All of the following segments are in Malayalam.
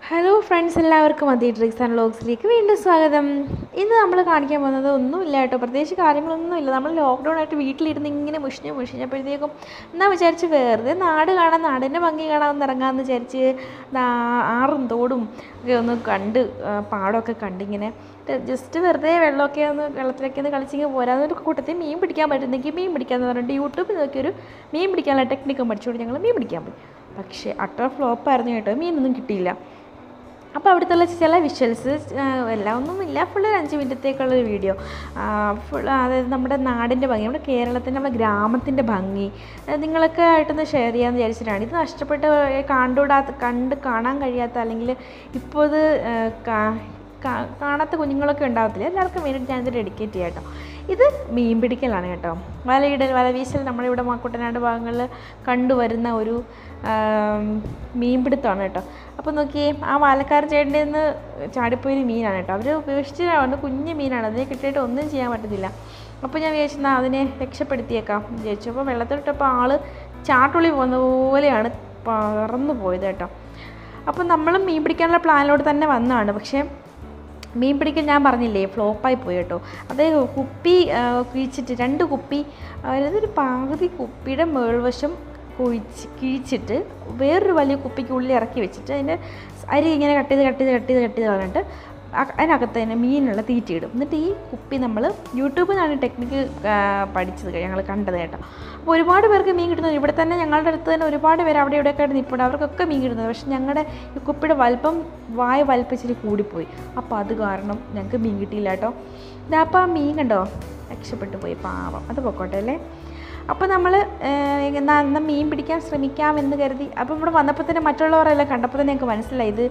ഹലോ ഫ്രണ്ട്സ് എല്ലാവർക്കും മതി ട്രിക്സ് ആൻഡ് വ്ളോഗ്സിലേക്ക് വീണ്ടും സ്വാഗതം ഇന്ന് നമ്മൾ കാണിക്കാൻ പോകുന്നത് ഒന്നുമില്ല കേട്ടോ പ്രത്യേകിച്ച് കാര്യങ്ങളൊന്നുമില്ല നമ്മൾ ലോക്ക്ഡൗൺ ആയിട്ട് വീട്ടിലിരുന്ന് ഇങ്ങനെ മുഷിഞ്ഞ് മുഷിഞ്ഞപ്പോഴത്തേക്കും എന്നാൽ വിചാരിച്ച് വെറുതെ നാട് കാണാൻ നാടിൻ്റെ ഭംഗി കാണാമെന്ന് ഇറങ്ങാമെന്ന് വിചാരിച്ച് ദാ ആറും തോടും ഒക്കെ ഒന്ന് കണ്ട് ആ, പാടമൊക്കെ കണ്ടിങ്ങനെ ജസ്റ്റ് വെറുതെ വെള്ളമൊക്കെ ഒന്ന് വെള്ളത്തിലൊക്കെ ഒന്ന് കളിച്ചിങ്ങനെ പോരാന്നൊരു കൂട്ടത്തിൽ മീൻ പിടിക്കാൻ പറ്റുന്നെങ്കിൽ മീൻ പിടിക്കാമെന്ന് പറഞ്ഞിട്ട് യൂട്യൂബിൽ നോക്കിയൊരു മീൻ പിടിക്കാനുള്ള ടെക്നിക്കും പഠിച്ചുകൊണ്ട് ഞങ്ങൾ മീൻ പിടിക്കാൻ പോയി പക്ഷേ അട്ടർ ഫ്ലോപ്പായിരുന്നു കേട്ടോ മീനൊന്നും കിട്ടിയില്ല അപ്പോൾ അവിടുത്തെ ചില വിഷ്വൽസ് എല്ലാം ഒന്നും ഇല്ല ഫുൾ ഒരു അഞ്ച് മിനിറ്റത്തേക്കുള്ളൊരു വീഡിയോ ഫുൾ അതായത് നമ്മുടെ നാടിൻ്റെ ഭംഗി നമ്മുടെ കേരളത്തിൻ്റെ നമ്മുടെ ഗ്രാമത്തിൻ്റെ ഭംഗി അത് നിങ്ങളൊക്കെ ആയിട്ടൊന്ന് ഷെയർ ചെയ്യാമെന്ന് വിചാരിച്ചിട്ടാണ് ഇത് നഷ്ടപ്പെട്ട് കണ്ടുകൂടാത്ത കണ്ട് കാണാൻ കഴിയാത്ത അല്ലെങ്കിൽ ഇപ്പോൾ ഇത് ആ, കാ- കാ- കാണാത്ത കുഞ്ഞുങ്ങളൊക്കെ ഉണ്ടാകത്തില്ല എല്ലാവർക്കും വേണ്ടിയിട്ട് ഞാനിത് ഡെഡിക്കേറ്റ് ചെയ്യാം കേട്ടോ ഇത് മീൻ പിടിക്കലാണ് കേട്ടോ വലയിടൽ വല വീശൽ നമ്മുടെ ഇവിടെ കുട്ടനാട് ഭാഗങ്ങളിൽ കണ്ടുവരുന്ന ഒരു ആം, മീൻപിടുത്തമാണ് കേട്ടോ അപ്പോൾ നോക്കിയേ ആ വാലക്കാരൻ ചേട്ടൻ്റെ നിന്ന് ചാടിപ്പോയൊരു മീനാണ് കേട്ടോ അവർ ഉപേക്ഷിച്ച് വന്ന് കുഞ്ഞു മീനാണ് അതിനെ കിട്ടിയിട്ട് ഒന്നും ചെയ്യാൻ പറ്റത്തില്ല അപ്പോൾ ഞാൻ വിചാരിച്ചെന്നാൽ അതിനെ രക്ഷപ്പെടുത്തിയേക്കാം എന്ന് വിചാരിച്ചു അപ്പോൾ വെള്ളത്തിലിട്ടപ്പോൾ ആൾ ചാട്ടുള്ളി പോകുന്ന പോലെയാണ് പറന്നു പോയത് കേട്ടോ അപ്പോൾ നമ്മളും മീൻ പിടിക്കാനുള്ള പ്ലാനിലോട്ട് തന്നെ വന്നതാണ് പക്ഷേ മീൻ പിടിക്കൽ ഞാൻ പറഞ്ഞില്ലേ ഫ്ലോപ്പായി പോയി കേട്ടോ അത് കുപ്പി ആ, കിഴിച്ചിട്ട് രണ്ട് കുപ്പി അതായത് ഒരു പകുതി കുപ്പിയുടെ മേൾവശം കുഴിച്ച് കിഴിച്ചിട്ട് വേറൊരു വലിയ കുപ്പിക്ക് ഉള്ളിൽ ഇറക്കി വെച്ചിട്ട് അതിൻ്റെ അരി ഇങ്ങനെ കട്ട് ചെയ്ത് കട്ട് ചെയ്ത് കട്ട് ചെയ്ത് കട്ട് ചെയ്ത് കളഞ്ഞിട്ട് അ- അതിനകത്ത് തന്നെ മീനുള്ള തീറ്റ ഇടും എന്നിട്ട് ഈ കുപ്പി നമ്മൾ യൂട്യൂബിൽ നിന്നാണ് ടെക്നിക്ക് പഠിച്ചത് ഞങ്ങൾ കണ്ടത് കേട്ടോ അപ്പോൾ ഒരുപാട് പേർക്ക് മീൻ കിട്ടുന്നത് ഇവിടെ തന്നെ ഞങ്ങളുടെ അടുത്ത് തന്നെ ഒരുപാട് പേര് അവിടെ ഇവിടെയൊക്കെ ആയിട്ട് നിൽപ്പുണ്ട് അവർക്കൊക്കെ മീൻ കിട്ടുന്നത് പക്ഷേ ഞങ്ങളുടെ ഈ കുപ്പിയുടെ വലിപ്പം വായ വലിപ്പിച്ചിട്ട് കൂടിപ്പോയി അപ്പോൾ അത് കാരണം ഞങ്ങൾക്ക് മീൻ കിട്ടിയില്ല കേട്ടോ ഇതാ അപ്പോൾ ആ മീൻ കണ്ടോ രക്ഷപ്പെട്ടു പോയി പാവം അത് പൊക്കോട്ടെ അല്ലേ അപ്പോൾ നമ്മൾ എന്നാ എന്നാൽ മീൻ പിടിക്കാൻ ശ്രമിക്കാമെന്ന് കരുതി അപ്പോൾ ഇവിടെ വന്നപ്പോൾ തന്നെ മറ്റുള്ളവരെല്ലാം കണ്ടപ്പോൾ തന്നെ ഞങ്ങൾക്ക് മനസ്സിലായി ഇത്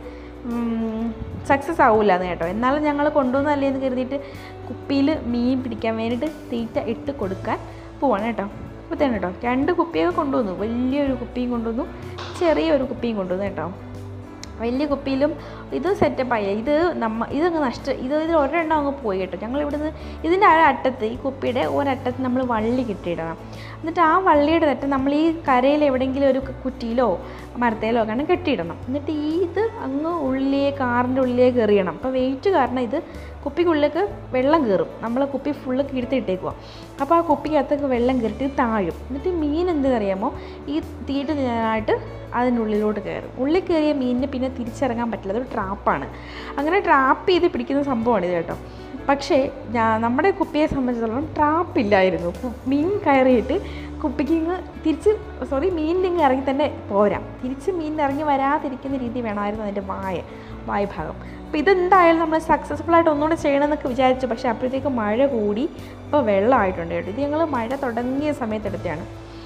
സക്സസ് ആവില്ല എന്ന് കേട്ടോ എന്നാലും ഞങ്ങൾ കൊണ്ടുവന്നല്ലേ എന്ന് കരുതിയിട്ട് കുപ്പിയിൽ മീൻ പിടിക്കാൻ വേണ്ടിയിട്ട് തീറ്റ ഇട്ട് കൊടുക്കാൻ പോവാണ് കേട്ടോ അപ്പോൾ തന്നെ കേട്ടോ രണ്ട് കുപ്പിയൊക്കെ കൊണ്ടുവന്നു വലിയൊരു കുപ്പിയും കൊണ്ടുവന്നു ചെറിയൊരു കുപ്പിയും കൊണ്ടുവന്നു കേട്ടോ വലിയ കുപ്പിയിലും ഇത് സെറ്റപ്പായി ഇത് നമ്മ ഇതങ്ങ് നഷ്ട ഇത് ഇതിൽ ഒരെണ്ണം അങ്ങ് പോയി കേട്ടോ ഞങ്ങൾ ഇവിടുന്ന് ഇതിൻ്റെ ആ അറ്റത്ത് ഈ കുപ്പിയുടെ ഒരറ്റത്ത് നമ്മൾ വള്ളി കെട്ടിയിടണം എന്നിട്ട് ആ വള്ളിയുടെ തെറ്റ് നമ്മൾ ഈ കരയിൽ എവിടെയെങ്കിലും ഒരു കുറ്റിയിലോ മരത്തേലോ ഒക്കെ കെട്ടിയിടണം എന്നിട്ട് ഈ ഇത് അങ്ങ് ഉള്ളിലേക്ക് കാറിൻ്റെ ഉള്ളിലേക്ക് എറിയണം അപ്പോൾ വെയിറ്റ് കാരണം ഇത് കുപ്പിക്കുള്ളിലേക്ക് വെള്ളം കയറും നമ്മൾ കുപ്പി ഫുള്ള് കീഴ്ത്തിയിട്ടേക്കുക അപ്പോൾ ആ കുപ്പിക്കകത്തേക്ക് വെള്ളം കയറിയിട്ട് താഴും എന്നിട്ട് ഈ മീൻ എന്തെന്നറിയാമോ ഈ തീറ്റ തിന്നാനായിട്ട് അതിൻ്റെ ഉള്ളിലോട്ട് കയറും ഉള്ളിൽ കയറിയ മീനിന് പിന്നെ തിരിച്ചിറങ്ങാൻ പറ്റില്ല അതൊരു ട്രാപ്പാണ് അങ്ങനെ ട്രാപ്പ് ചെയ്ത് പിടിക്കുന്ന സംഭവമാണ് ഇത് കേട്ടോ പക്ഷേ ഞാൻ നമ്മുടെ കുപ്പിയെ സംബന്ധിച്ചിടത്തോളം ട്രാപ്പ് ഇല്ലായിരുന്നു കു- മീൻ കയറിയിട്ട് കുപ്പിക്ക് ഇങ്ങ് തിരിച്ച് സോറി മീനിൻ്റെ ഇങ്ങ് ഇറങ്ങി തന്നെ പോരാം തിരിച്ച് മീൻ ഇറങ്ങി വരാതിരിക്കുന്ന രീതി വേണമായിരുന്നു അതിൻ്റെ വായ വായ ഭാഗം അപ്പോൾ ഇതെന്തായാലും നമ്മൾ സക്സസ്ഫുൾ ആയിട്ട് ഒന്നുകൂടെ ചെയ്യണമെന്നൊക്കെ വിചാരിച്ചു പക്ഷേ അപ്പോഴത്തേക്ക് മഴ കൂടി ഇപ്പോൾ വെള്ളമായിട്ടുണ്ട് കേട്ടോ ഇത് ഞങ്ങൾ മഴ തുടങ്ങിയ സമയത്തെടുത്തതാണ്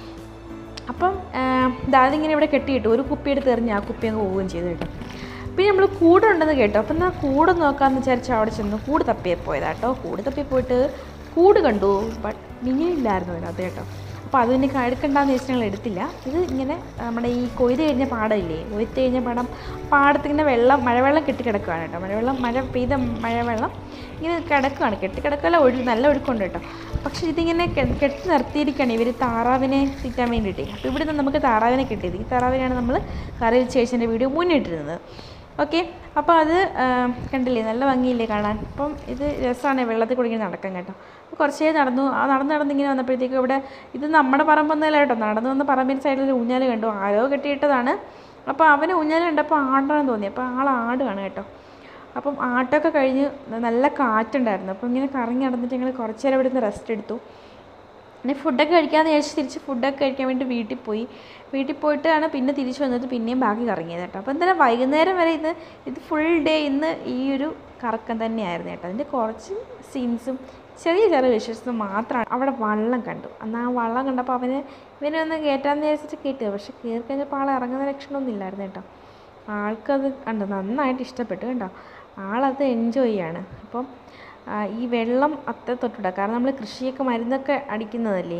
അപ്പം ദാ അതിങ്ങനെ ഇവിടെ കെട്ടിയിട്ടു ഒരു കുപ്പി എടുത്ത് എറിഞ്ഞ് ആ കുപ്പി അങ്ങ് പോവുകയും ചെയ്തു കേട്ടോ പിന്നെ നമ്മൾ കൂടുണ്ടെന്ന് കേട്ടോ അപ്പം എന്നാൽ കൂട് നോക്കാമെന്ന് വിചാരിച്ച് അവിടെ ചെന്ന് കൂട് തപ്പിയെ പോയതാ കേട്ടോ കൂട് തപ്പി പോയിട്ട് കൂട് കണ്ടു ബട്ട് മീനില്ലായിരുന്നു അതിനകത്ത് കേട്ടോ അപ്പോൾ അത് പിന്നെ എടുക്കണ്ടെന്ന് വെച്ചാൽ ഞങ്ങൾ എടുത്തില്ല ഇത് ഇങ്ങനെ നമ്മുടെ ഈ കൊയ്ത് കഴിഞ്ഞ പാടമില്ലേ കൊയ്ത്ത് കഴിഞ്ഞ പാടം പാടത്ത് ഇങ്ങനെ വെള്ളം മഴവെള്ളം കെട്ടി കിടക്കുകയാണ് കേട്ടോ മഴവെള്ളം മഴ പെയ്ത മഴവെള്ളം ഇങ്ങനെ കിടക്കുകയാണ് കെട്ടി കിടക്കല്ല ഒഴു നല്ല ഒഴുക്കുണ്ട് കേട്ടോ പക്ഷേ ഇതിങ്ങനെ കെ- കെട്ടി നിർത്തിയിരിക്കുകയാണ് ഇവർ താറാവിനെ തീറ്റാൻ വേണ്ടിയിട്ട് അപ്പോൾ ഇവിടെ നിന്ന് നമുക്ക് താറാവിനെ കിട്ടിയത് ഈ താറാവിനെയാണ് നമ്മൾ കറി വെച്ച് ചേച്ചൻ്റെ വീഡിയോ മുന്നിട്ടിരുന്നത് ഓക്കെ അപ്പോൾ അത് ആ, കണ്ടില്ലേ നല്ല ഭംഗിയില്ലേ കാണാൻ അപ്പം ഇത് രസമാണ് വെള്ളത്തിൽ കൂടി ഇങ്ങനെ നടക്കാൻ കേട്ടോ അപ്പോൾ കുറച്ചേ നടന്നു ആ നടന്ന് നടന്ന് ഇങ്ങനെ വന്നപ്പോഴത്തേക്കും ഇവിടെ ഇത് നമ്മുടെ പറമ്പൊന്നുമല്ല കേട്ടോ നടന്നു വന്ന പറമ്പിൻ്റെ സൈഡിൽ ഒരു ഊഞ്ഞാൽ കണ്ടു ആരോ കെട്ടിയിട്ടതാണ് അപ്പോൾ അവന് ഊഞ്ഞാൽ കണ്ടപ്പോൾ ആടാൻ തോന്നി അപ്പോൾ ആൾ ആടുകയാണ് കേട്ടോ അപ്പം ആട്ടമൊക്കെ കഴിഞ്ഞ് നല്ല കാറ്റുണ്ടായിരുന്നു അപ്പോൾ ഇങ്ങനെ കറങ്ങി നടന്നിട്ട് ഞങ്ങൾ കുറച്ച് നേരം ഇവിടെ നിന്ന് റെസ്റ്റ് എടുത്തു പിന്നെ ഫുഡൊക്കെ കഴിക്കാമെന്ന് വിചാരിച്ച് തിരിച്ച് ഫുഡൊക്കെ കഴിക്കാൻ വേണ്ടി വീട്ടിൽ പോയി വീട്ടിൽ പോയിട്ടാണ് പിന്നെ തിരിച്ച് വന്നിട്ട് പിന്നെയും ബാക്കി കറങ്ങിയത് കേട്ടോ അപ്പോൾ എന്തായാലും വൈകുന്നേരം വരെ ഇത് ഇത് ഫുൾ ഡേ ഇന്ന് ഈ ഒരു കറക്കം തന്നെയായിരുന്നു കേട്ടോ അതിൻ്റെ കുറച്ച് സീൻസും ചെറിയ ചെറിയ വിശ്വസിച്ച് മാത്രമാണ് അവിടെ വള്ളം കണ്ടു അന്ന് ആ വള്ളം കണ്ടപ്പോൾ അവന് ഇവനെ ഒന്ന് കയറ്റാമെന്ന് വിചാരിച്ചിട്ട് കയറ്റിയത് പക്ഷേ കയറി കഴിഞ്ഞപ്പോൾ ആൾ ഇറങ്ങുന്ന ലക്ഷണമൊന്നും ഇല്ലായിരുന്നു കേട്ടോ ആൾക്കത് കണ്ടു നന്നായിട്ട് ഇഷ്ടപ്പെട്ടു കേട്ടോ ആളത് എൻജോയ് ചെയ്യാണ് അപ്പം ആ, ഈ വെള്ളം അത്ര തൊട്ടിട കാരണം നമ്മൾ കൃഷിയൊക്കെ മരുന്നൊക്കെ അടിക്കുന്നതല്ലേ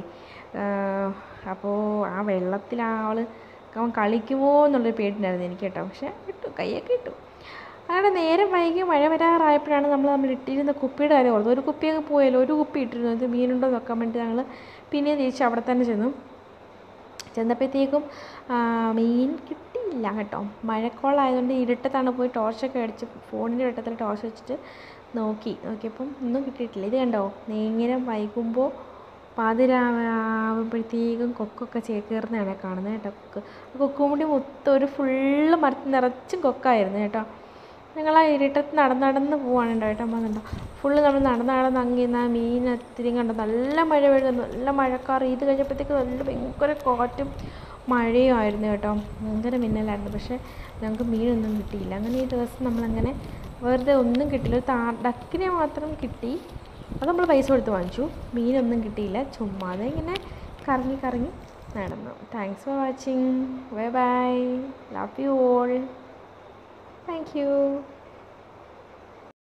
അപ്പോൾ ആ വെള്ളത്തിൽ ആ ആൾ അവൻ കളിക്കുമോ എന്നുള്ളൊരു പേടിണ്ടായിരുന്നു എനിക്ക് കേട്ടോ പക്ഷേ ഇട്ടു കൈയൊക്കെ ഇട്ടു അങ്ങനെ നേരം വൈകി മഴ വരാറായപ്പോഴാണ് നമ്മൾ നമ്മൾ ഇട്ടിരുന്ന കുപ്പിയുടെ കാര്യം ഓർത്തത് ഒരു കുപ്പി അങ്ങ് പോയല്ലോ ഒരു കുപ്പി ഇട്ടിരുന്നു ഇത് മീനുണ്ടോ എന്ന് നോക്കാൻ വേണ്ടി ഞങ്ങൾ പിന്നെ തിരിച്ച് അവിടെ തന്നെ ചെന്നു ചെന്നപ്പോഴത്തേക്കും ആ, മീൻ കിട്ടിയില്ല കേട്ടോ മഴക്കോളായതുകൊണ്ട് ഇരുട്ടത്താണ് പോയി ടോർച്ചൊക്കെ അടിച്ച് ഫോണിൻ്റെ വെട്ടത്തിൽ ടോർച്ച് വെച്ചിട്ട് നോക്കി നോക്കിയപ്പം ഒന്നും കിട്ടിയിട്ടില്ല ഇത് കണ്ടോ നേരം വൈകുമ്പോൾ പാതിരാവുമ്പോഴത്തേക്കും കൊക്കൊക്കെ ചേക്കേറുന്നതാണ് കാണുന്നത് കേട്ടോ കൊക്ക് ആ കൊക്കും കൂടി മൊത്തം ഒരു ഫുള്ള് മരത്തിൽ നിറച്ചും കൊക്കായിരുന്നു കേട്ടോ ഞങ്ങൾ ആ ഇരുട്ടത്ത് നടന്ന് നടന്ന് പോവാണ് കേട്ടോ ഏട്ടൻ വന്നിട്ടുണ്ടോ ഫുള്ള് നമ്മൾ നടന്ന് നടന്ന് അങ്ങിന്ന് ആ മീൻ ഒത്തിരി കണ്ടോ നല്ല മഴ വീഴുന്നു നല്ല മഴക്കാറ് ഇത് കഴിഞ്ഞപ്പോഴത്തേക്ക് നല്ല ഭയങ്കര കാറ്റും മഴയും ആയിരുന്നു കേട്ടോ ഭയങ്കര മിന്നലായിരുന്നു പക്ഷേ ഞങ്ങൾക്ക് മീനൊന്നും കിട്ടിയില്ല അങ്ങനെ ഈ ദിവസം നമ്മളങ്ങനെ വെറുതെ ഒന്നും കിട്ടിയില്ല ഒരു താ ഡക്കിനെ മാത്രം കിട്ടി അത് നമ്മൾ പൈസ കൊടുത്ത് വാങ്ങിച്ചു മീനൊന്നും കിട്ടിയില്ല ചുമ്മാതെ ഇങ്ങനെ കറങ്ങി കറങ്ങി നടന്നു thanks for watching bye bye love you all thank U